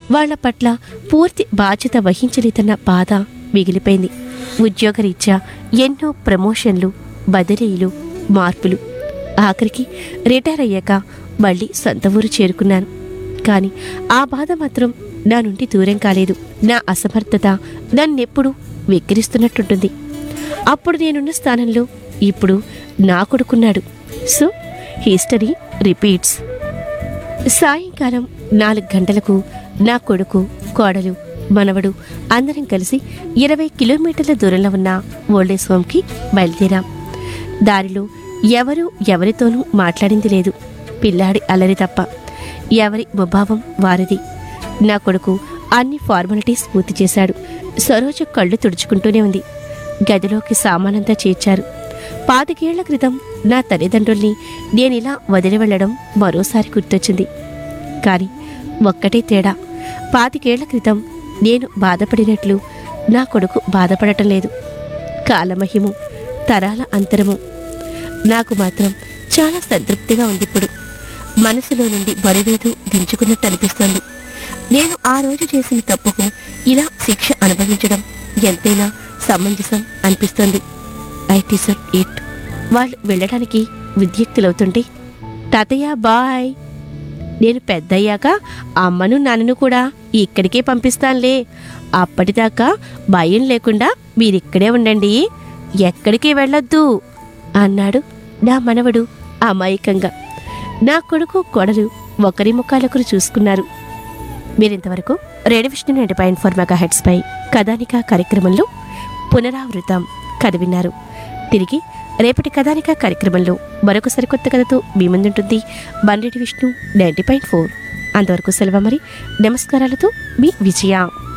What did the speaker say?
వాళ్ళ పట్ల పూర్తి బాధ్యత వహించలేదన్న బాధ మిగిలిపోయింది ఉద్యోగరీత్యా ఎన్నో ప్రమోషన్లు బదిలీలు మార్పులు ఆఖరికి రిటైర్ అయ్యాక మళ్ళీ సొంత ఊరు చేరుకున్నాను కానీ ఆ బాధ మాత్రం నా నుండి దూరం కాలేదు నా అసమర్థత నన్నెప్పుడు వెక్కిరిస్తున్నట్టుంటుంది అప్పుడు నేనున్న స్థానంలో ఇప్పుడు నా కొడుకున్నాడు సో హిస్టరీ రిపీట్స్ సాయంకాలం నాలుగు గంటలకు నా కొడుకు కోడలు మనవడు అందరం కలిసి ఇరవై కిలోమీటర్ల దూరంలో ఉన్న ఓల్డేజ్ హోమ్కి బయలుదేరాం దారిలో ఎవరు ఎవరితోనూ మాట్లాడింది లేదు పిల్లాడి అల్లరి తప్ప ఎవరి ముభావం వారిది నా కొడుకు అన్ని ఫార్మాలిటీస్ పూర్తి చేశాడు సరోజ కళ్ళు తుడుచుకుంటూనే ఉంది గదిలోకి సామానంతా చేర్చారు పాతికేళ్ల క్రితం నా తల్లిదండ్రుల్ని నేనిలా వదిలి వెళ్ళడం మరోసారి గుర్తొచ్చింది కానీ ఒక్కటే తేడా పాతికేళ్ల క్రితం నేను బాధపడినట్లు నా కొడుకు బాధపడటం లేదు కాలమహిము తరాల అంతరము నాకు మాత్రం చాలా సంతృప్తిగా ఉంది ఇప్పుడు మనసులో నుండి బరువేదో దించుకున్నట్టు అనిపిస్తోంది నేను ఆ రోజు చేసిన తప్పుకు ఇలా శిక్ష అనుభవించడం ఎంతైనా సమంజసం అనిపిస్తోంది ఐ సార్ ఇట్ వాళ్ళు వెళ్ళడానికి విద్యుక్తులవుతుంటే తాతయ్య బాయ్ నేను పెద్దయ్యాక అమ్మను నాన్నను కూడా ఇక్కడికే పంపిస్తానులే అప్పటిదాకా భయం లేకుండా మీరిక్కడే ఉండండి ఎక్కడికి వెళ్ళొద్దు అన్నాడు నా మనవడు అమాయకంగా నా కొడుకు కొడలు ఒకరి ముఖాలొకరు చూసుకున్నారు మీరింతవరకు radio Vishnu ninety point four mega hertz పై కథానిక కార్యక్రమంలో పునరావృతం కథ విన్నారు తిరిగి రేపటి కథానిక కార్యక్రమంలో మరొక సరికొత్త కథతో మీ ముందుంటుంది Bandreddi Vishnu ninety point four అంతవరకు సెలవు మరి నమస్కారాలతో మీ విజయ